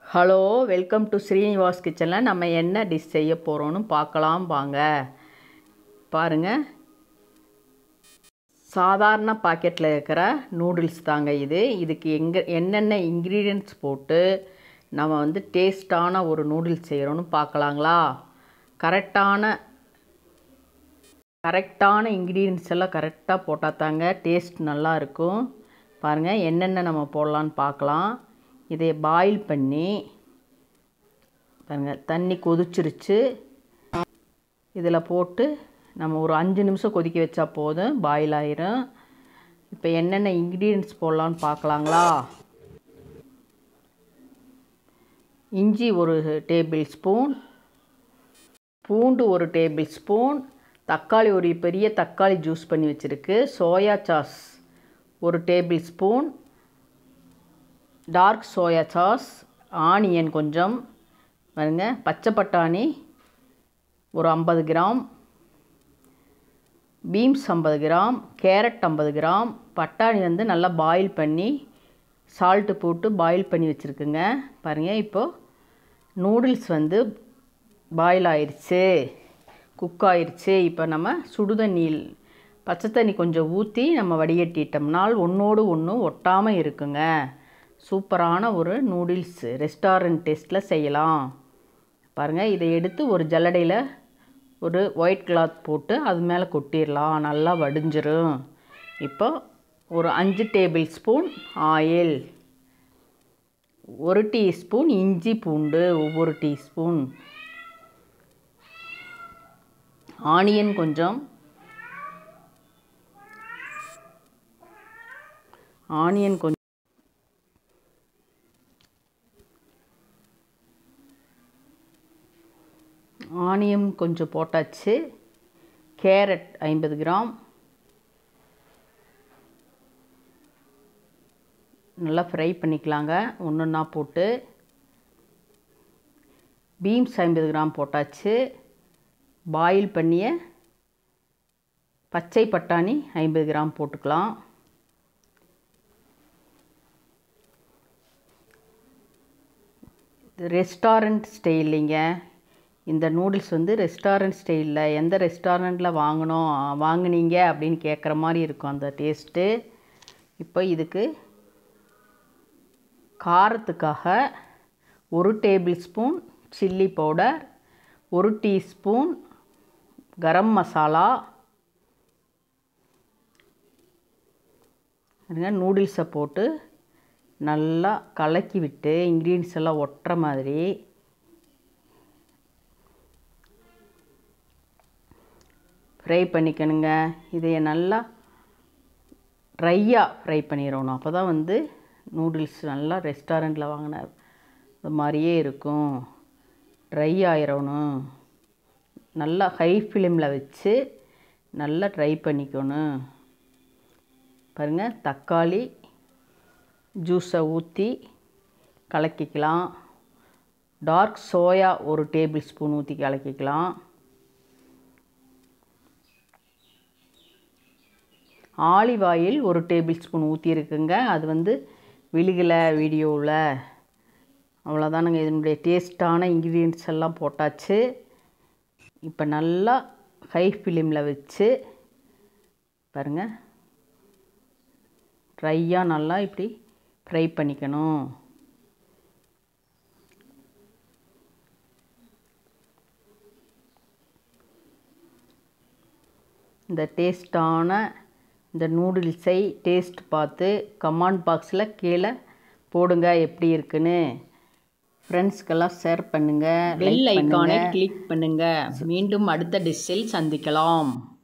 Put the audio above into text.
hello welcome to Srinivas கிச்சனில் நம்ம என்ன டிஷ் செய்ய போகிறோன்னு பார்க்கலாம் வாங்க பாருங்கள் சாதாரண பாக்கெட்டில் இருக்கிற நூடுல்ஸ் தாங்க இது இதுக்கு எங்கே என்னென்ன இன்க்ரீடியன்ட்ஸ் போட்டு நம்ம வந்து டேஸ்டான ஒரு நூடுல்ஸ் செய்கிறோன்னு பார்க்கலாங்களா கரெக்டான கரெக்டான இன்க்ரீடியன்ஸ் எல்லாம் கரெக்டாக போட்டால் தாங்க டேஸ்ட் நல்லா இருக்கும் பாருங்கள் என்னென்ன நம்ம போடலான்னு பார்க்கலாம் இதை பாயில் பண்ணி பாருங்கள் தண்ணி கொதிச்சிருச்சு இதில் போட்டு நம்ம ஒரு அஞ்சு நிமிஷம் கொதிக்க வச்சா போதும் பாயில் ஆயிரும் இப்போ என்னென்ன இன்க்ரீடியன்ட்ஸ் போடலான்னு பார்க்கலாங்களா இஞ்சி ஒரு டேபிள் ஸ்பூன் பூண்டு ஒரு டேபிள் ஸ்பூன் தக்காளி ஒரு பெரிய தக்காளி ஜூஸ் பண்ணி வச்சுருக்கு சோயா சாஸ் ஒரு tablespoon dark soya sauce onion கொஞ்சம் பாருங்க பச்சை பட்டாணி ஒரு ஐம்பது கிராம் பீன்ஸ் ஐம்பது கிராம் கேரட் ஐம்பது கிராம் பட்டாணி வந்து நல்லா பாயில் பண்ணி சால்ட்டு போட்டு பாயில் பண்ணி வச்சுருக்குங்க பாருங்கள் இப்போது நூடுல்ஸ் வந்து பாயில் ஆயிடுச்சு குக் ஆயிடுச்சு இப்போ நம்ம சுடுதண்ணியில் பச்சை தண்ணி கொஞ்சம் ஊற்றி நம்ம வடிகட்டிட்டோம்னால் ஒன்றோடு ஒன்று ஒட்டாமல் இருக்குங்க சூப்பரான ஒரு நூடுல்ஸ் ரெஸ்டாரண்ட் டேஸ்ட்டில் செய்யலாம் பாருங்கள் இதை எடுத்து ஒரு ஜல்லடையில் ஒரு ஒயிட் கிளாத் போட்டு அது மேலே கொட்டிடலாம் நல்லா வடிஞ்சிரும் இப்போ ஒரு அஞ்சு டேபிள் ஸ்பூன் ஆயில் ஒரு டீஸ்பூன் இஞ்சி பூண்டு ஒவ்வொரு டீஸ்பூன் ஆனியன் கொஞ்சம் ஆனியன் கொஞ்சம் ஆனியம் கொஞ்சம் போட்டாச்சு கேரட் ஐம்பது கிராம் நல்லா ஃப்ரை பண்ணிக்கலாங்க ஒன்று ஒன்றா போட்டு பீன்ஸ் ஐம்பது கிராம் போட்டாச்சு பாயில் பண்ணிய பச்சை பட்டாணி ஐம்பது கிராம் போட்டுக்கலாம் ரெஸ்டாரண்ட் ஸ்டைலிங்க இந்த நூடுல்ஸ் வந்து ரெஸ்டாரண்ட் ஸ்டைலில் எந்த ரெஸ்டாரண்ட்டில் வாங்கினோம் வாங்கினீங்க அப்படின்னு கேட்குற மாதிரி இருக்கும் அந்த டேஸ்ட்டு இப்போ இதுக்கு காரத்துக்காக ஒரு டேபிள் ஸ்பூன் சில்லி பவுடர் ஒரு டீஸ்பூன் கரம் மசாலா நூடுல்ஸை போட்டு நல்லா கலக்கி விட்டு இன்க்ரீடியன்ஸ் எல்லாம் ஒட்டுற மாதிரி ஃப்ரை பண்ணிக்கணுங்க இதை நல்லா ட்ரையாக ஃப்ரை பண்ணிடணும் அப்போ தான் வந்து நூடுல்ஸ் நல்லா ரெஸ்டாரண்ட்டில் வாங்கின அது மாதிரியே இருக்கும் ட்ரை ஆயிடணும் நல்லா ஹை ஃப்ளேமில் வச்சு நல்லா ட்ரை பண்ணிக்கணும் பாருங்கள் தக்காளி ஜூஸை ஊற்றி கலக்கிக்கலாம் டார்க் சோயா ஒரு டேபிள் ஸ்பூன் ஊற்றி கலக்கிக்கலாம் ஆலிவ் ஆயில் ஒரு டேபிள் ஸ்பூன் ஊற்றிருக்குங்க அது வந்து விழுகலை வீடியோவில் அவ்வளோதானுங்க இதனுடைய டேஸ்ட்டான இன்க்ரீடியன்ட்ஸ் எல்லாம் போட்டாச்சு இப்போ நல்லா ஹை ஃப்ளேமில் வச்சு பாருங்கள் ட்ரையாக நல்லா இப்படி ஃப்ரை பண்ணிக்கணும் இந்த டேஸ்டான இந்த நூடுல்ஸை டேஸ்ட் பார்த்து கமெண்ட் பாக்ஸில் கீழே போடுங்க எப்படி இருக்குன்னு ஃப்ரெண்ட்ஸ்க்கெல்லாம் ஷேர் பண்ணுங்கள் பெல் ஐக்கானை கிளிக் பண்ணுங்கள் மீண்டும் அடுத்த டிஷ்ஷில் சந்திக்கலாம்